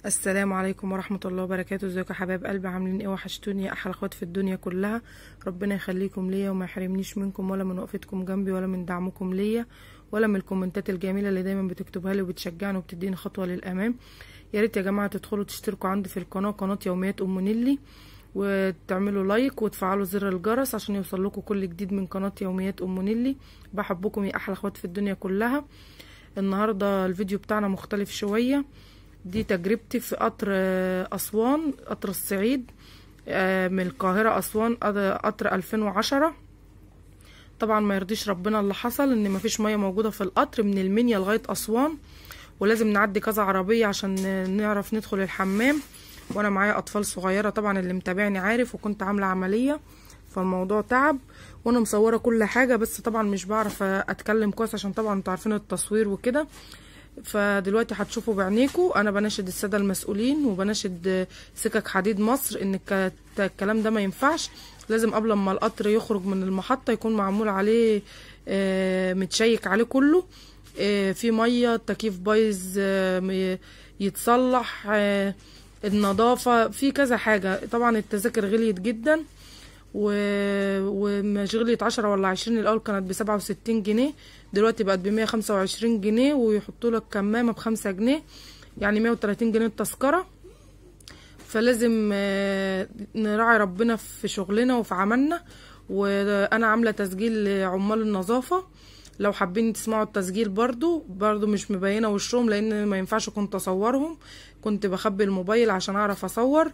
السلام عليكم ورحمة الله وبركاته ازيكم يا حبايب قلبي عاملين ايه وحشتوني يا احلى اخوات في الدنيا كلها ربنا يخليكم ليا وما يحرمنيش منكم ولا من وقفتكم جنبي ولا من دعمكم ليا ولا من الكومنتات الجميلة اللي دايما بتكتبها لي وبتشجعني وبتديني خطوة للامام يا ريت يا جماعة تدخلوا تشتركوا عندي في القناة قناة يوميات ام نيلي وتعملوا لايك وتفعلوا زر الجرس عشان يوصل لكم كل جديد من قناة يوميات ام نيلي بحبكم يا احلى اخوات في الدنيا كلها النهارده الفيديو بتاعنا مختلف شويه دي تجربتي في قطر أسوان قطر الصعيد من القاهرة أسوان قطر 2010 طبعا ما يرضيش ربنا اللي حصل ان مفيش مية موجودة في القطر من المنيا لغاية أسوان ولازم نعدي كذا عربية عشان نعرف ندخل الحمام وانا معايا اطفال صغيرة طبعا اللي متابعني عارف وكنت عاملة عملية فالموضوع تعب وانا مصورة كل حاجة بس طبعا مش بعرف اتكلم كويس عشان طبعا انتوا عارفين التصوير وكده فدلوقتي هتشوفوا بعينيكوا انا بناشد الساده المسؤولين وبناشد سكك حديد مصر ان الكلام ده ما ينفعش لازم قبل ما القطر يخرج من المحطه يكون معمول عليه متشيك عليه كله في ميه التكييف بايظ يتصلح النظافه في كذا حاجه طبعا التذاكر غليت جدا و... ومش غليت عشرة ولا عشرين الأول كانت بسبعة وستين جنيه دلوقتي بقت بمية خمسة وعشرين جنيه ويحطوا لك كمامة بخمسة جنيه يعني مية وتلاتين جنيه التذكرة فلازم نراعي ربنا في شغلنا وفي عملنا وأنا عاملة تسجيل لعمال النظافة لو حابين تسمعوا التسجيل برضو برضو مش مبينة وشهم لأن ما ينفعش كنت أصورهم كنت بخبي الموبايل عشان أعرف أصور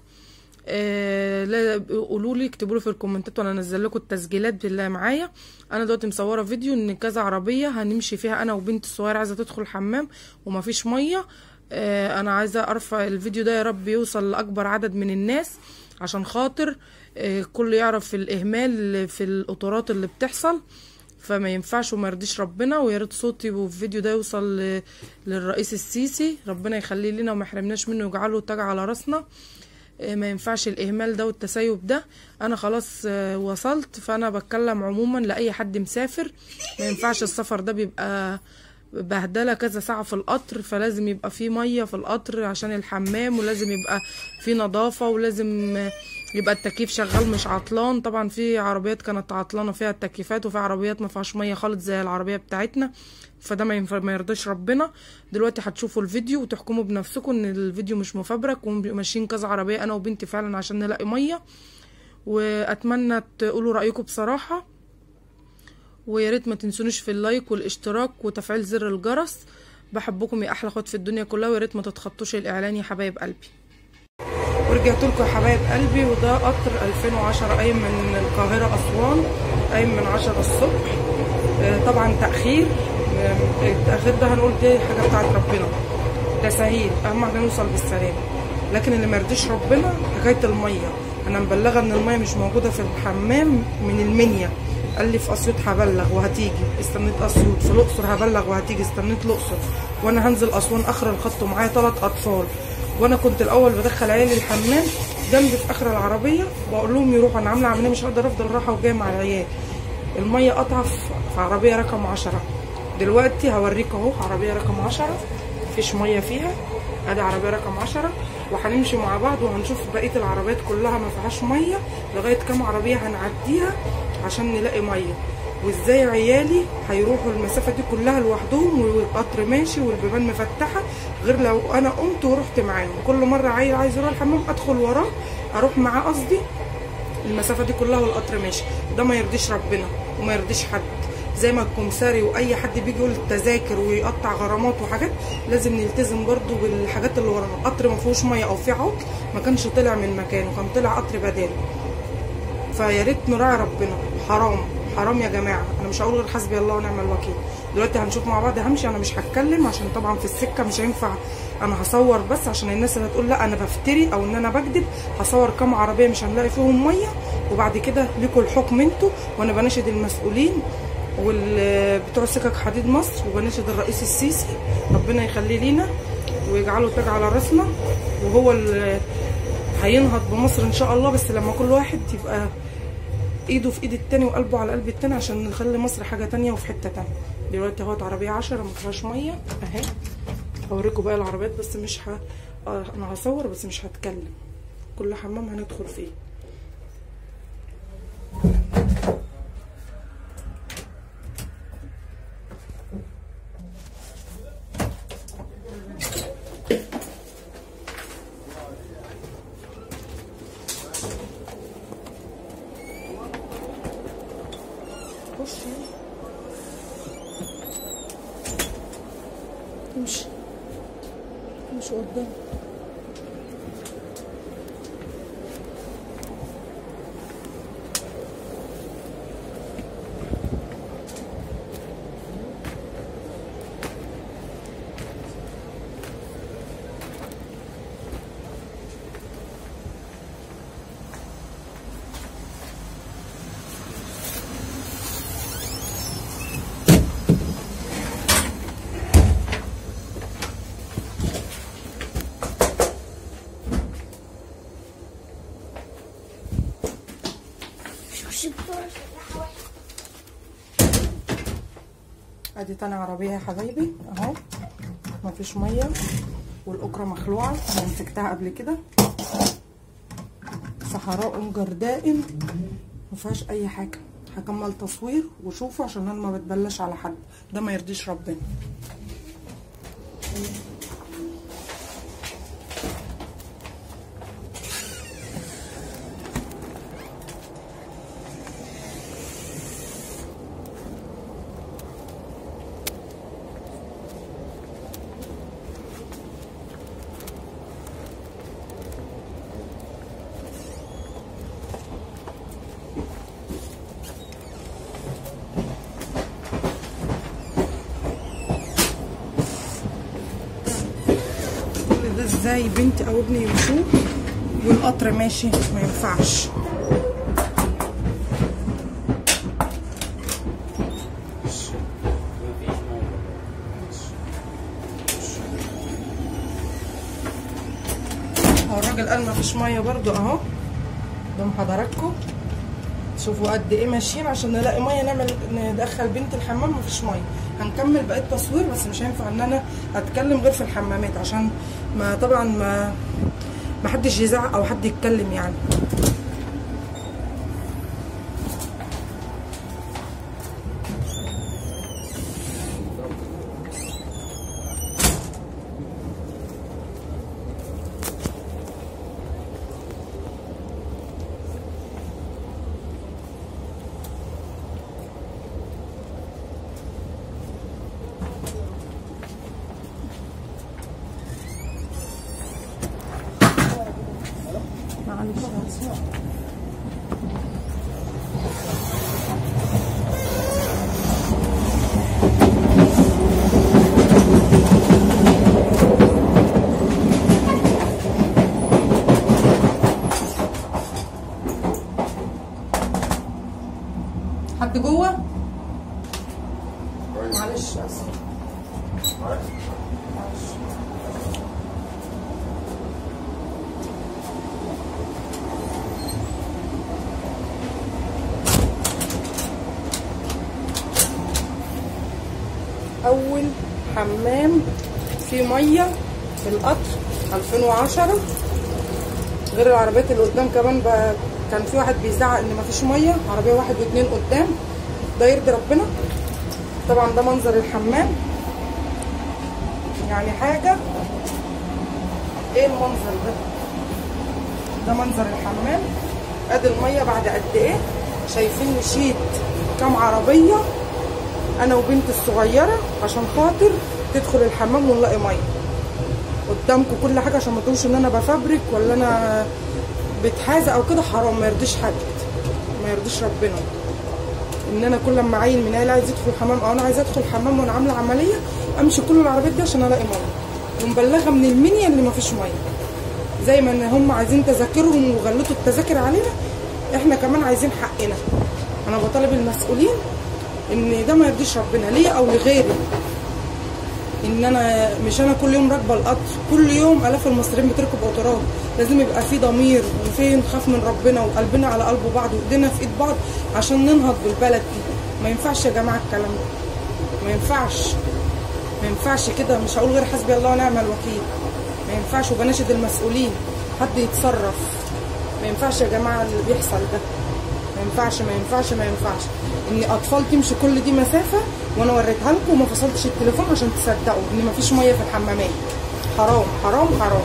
آه لا قولوا لي اكتبوا لي في الكومنتات وانا انزل لكم التسجيلات اللي معايا انا دلوقتي مصوره فيديو ان كذا عربيه هنمشي فيها انا وبنتي الصغيره عايزه تدخل الحمام ومفيش ميه آه انا عايزه ارفع الفيديو ده يا رب يوصل لاكبر عدد من الناس عشان خاطر آه كل يعرف الاهمال في القطورات اللي بتحصل فما ينفعش وما يرضيش ربنا ويا ريت صوتي والفيديو ده يوصل للرئيس السيسي ربنا يخليه لنا وما يحرمناش منه ويجعله تاج على راسنا ما ينفعش الاهمال ده والتسيب ده انا خلاص وصلت فانا بتكلم عموما لاي حد مسافر ما ينفعش السفر ده بيبقى بهدله كذا ساعه في القطر فلازم يبقى في ميه في القطر عشان الحمام ولازم يبقى في نظافه ولازم يبقى التكييف شغال مش عطلان طبعا في عربيات كانت عطلانه فيها التكييفات وفي عربيات ما فيهاش ميه خالص زي العربيه بتاعتنا فده ما, ما يرضيش ربنا دلوقتي هتشوفوا الفيديو وتحكموا بنفسكم ان الفيديو مش مفبرك وماشيين كذا عربيه انا وبنتي فعلا عشان نلاقي ميه واتمنى تقولوا رايكم بصراحه ويا ريت ما تنسونوش في اللايك والاشتراك وتفعيل زر الجرس بحبكم يا احلى اخوات في الدنيا كلها ويا ريت ما تتخطوش الاعلان يا حبايب قلبي ورجعت لكم يا حبايب قلبي وده قطر 2010 قايم من القاهره اسوان قايم من 10 الصبح طبعا تاخير التاخير ده هنقول دي حاجه بتاعت ربنا تسهيل اهم حاجه نوصل بالسلام لكن اللي مرضيش ربنا حكايه الميه انا مبلغه ان الميه مش موجوده في الحمام من المنيا قال لي في اسيوط هبلغ وهتيجي استنيت اسيوط في الاقصر هبلغ وهتيجي استنيت الاقصر وانا هنزل اسوان اخر الخط ومعايا ثلاث اطفال وانا كنت الاول بدخل عيالي الحمام جنبي في اخر العربيه بقول لهم يروحوا انا عامله عمليه مش هقدر افضل رايحه وجايه مع العيال الميه قطعه في عربيه رقم عشرة دلوقتي هوريك اهو عربيه رقم عشرة مفيش ميه فيها ادي عربيه رقم عشرة وهنمشي مع بعض وهنشوف بقيه العربيات كلها ما فيهاش ميه لغايه كام عربيه هنعديها عشان نلاقي ميه وازاي عيالي هيروحوا المسافه دي كلها لوحدهم والقطر ماشي والبيبان مفتحه غير لو انا قمت ورحت معاهم كل مره عيل عايز يروح الحمام ادخل وراه اروح معاه قصدي المسافه دي كلها والقطر ماشي ده ما يرضيش ربنا وما يرضيش حد زي ما الكمساري واي حد بيجي يقول التذاكر ويقطع غرامات وحاجات لازم نلتزم برضو بالحاجات اللي ورانا القطر ما فيهوش ميه او فيه عطل ما كانش طلع من مكانه كان طلع قطر بداله فيا ريت نراعي ربنا حرام حرام يا جماعه انا مش هقول غير حسبي الله ونعم الوكيل دلوقتي هنشوف مع بعض همشي انا مش هتكلم عشان طبعا في السكه مش هينفع انا هصور بس عشان الناس اللي هتقول لا انا بفتري او ان انا بكذب هصور كام عربيه مش هنلاقي فيهم ميه وبعد كده ليكوا الحكم انتوا وانا بناشد المسؤولين وبتوع سكك حديد مصر وبناشد الرئيس السيسي ربنا يخليه لينا ويجعله تاج على راسنا وهو اللي هينهض بمصر ان شاء الله بس لما كل واحد يبقى ايده في ايد التاني وقلبه على قلب التاني عشان نخلي مصر حاجه تانية وفي حته تانية دلوقتي اهوت عربيه عشرة ما فيهاش ميه اهي هوريكم بقى العربيات بس مش ه... اه انا هصور بس مش هتكلم كل حمام هندخل فيه خشي امشي امشي قدام ادي تاني عربيه يا حبايبي اهو مفيش ميه والاكره مخلوعه انا مسكتها قبل كده صحراء جرداء مفيهاش اي حاجه هكمل تصوير وشوفوا عشان انا ما بتبلاش على حد ده ما يرضيش ربنا كل ده ازاي بنتي او ابني يمشوه والقطر ماشي ما ينفعش هو الراجل قال ما فيش ميه برضو اهو قدام حضراتكم شوفوا قد ايه ماشيين عشان نلاقي ميه نعمل ندخل بنت الحمام مفيش ميه هنكمل بقى التصوير بس مش هينفع ان انا اتكلم غير في الحمامات عشان ما طبعا ما ما حدش يزعق او حد يتكلم يعني معلش حد جوه معلش اسف معلش اول حمام فيه ميه في القطر 2010 غير العربيات اللي قدام كمان بقى كان في واحد بيزعق ان مفيش ميه عربيه واحد واتنين قدام ده يرضي ربنا طبعا ده منظر الحمام يعني حاجه ايه المنظر ده ده منظر الحمام ادي الميه بعد قد ايه شايفين مشيت كام عربيه انا وبنتي الصغيره عشان خاطر تدخل الحمام ونلاقي ميه قدامكم كل حاجه عشان ما تقولوش ان انا بفبرك ولا انا بتحازق او كده حرام ما يرضيش حد ما يرضيش ربنا ان انا كل ما عيل من عيال عايز يدخل الحمام او انا عايزه ادخل الحمام وانا عامله عمليه امشي كل العربيات دي عشان الاقي ميه ومبلغه من المنيا اللي ما فيش ميه زي ما ان هم عايزين تذاكرهم وغلطوا التذاكر علينا احنا كمان عايزين حقنا انا بطالب المسؤولين ان ده ما يرضيش ربنا ليا او لغيري ان انا مش انا كل يوم راكبه القطر كل يوم الاف المصريين بتركب قطارات لازم يبقى في ضمير وفي نخاف من ربنا وقلبنا على قلب بعض وايدينا في ايد بعض عشان ننهض بالبلد دي ما ينفعش يا جماعه الكلام ده ما ينفعش ما ينفعش كده مش هقول غير حسبي الله ونعم الوكيل ما ينفعش وبناشد المسؤولين حد يتصرف ما ينفعش يا جماعه اللي بيحصل ده ما ينفعش ما ينفعش ما ينفعش ان اطفال تمشي كل دي مسافه وانا وريتها لكم وما فصلتش التليفون عشان تصدقوا ان مفيش ميه في الحمامات حرام حرام حرام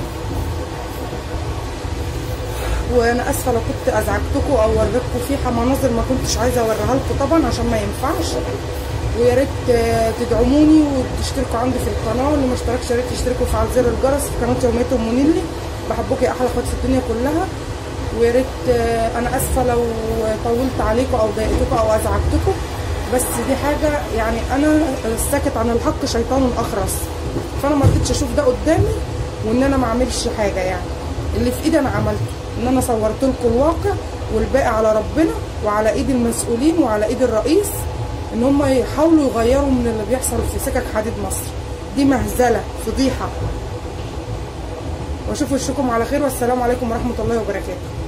وانا اسفه لو كنت ازعجتكم او وريتكم فيها مناظر ما كنتش عايزه اوريها لكم طبعا عشان ما ينفعش ويا ريت آه، تدعموني وتشتركوا عندي في القناه واللي ما اشتركش يا ريت يشتركوا ويفعل زر الجرس في قناه يوميات ام منيلي بحبكم يا احلى اخوات في الدنيا كلها ويا ريت آه، انا اسفه لو طولت عليكم او ضايقتكم او ازعجتكم بس دي حاجه يعني انا الساكت عن الحق شيطان اخرس فانا ما رضيتش اشوف ده قدامي وان انا ما اعملش حاجه يعني اللي في ايدي انا عملته ان انا صورت لكم الواقع والباقي على ربنا وعلى ايد المسؤولين وعلى ايد الرئيس ان هم يحاولوا يغيروا من اللي بيحصل في سكك حديد مصر دي مهزله فضيحه واشوف وشكم على خير والسلام عليكم ورحمه الله وبركاته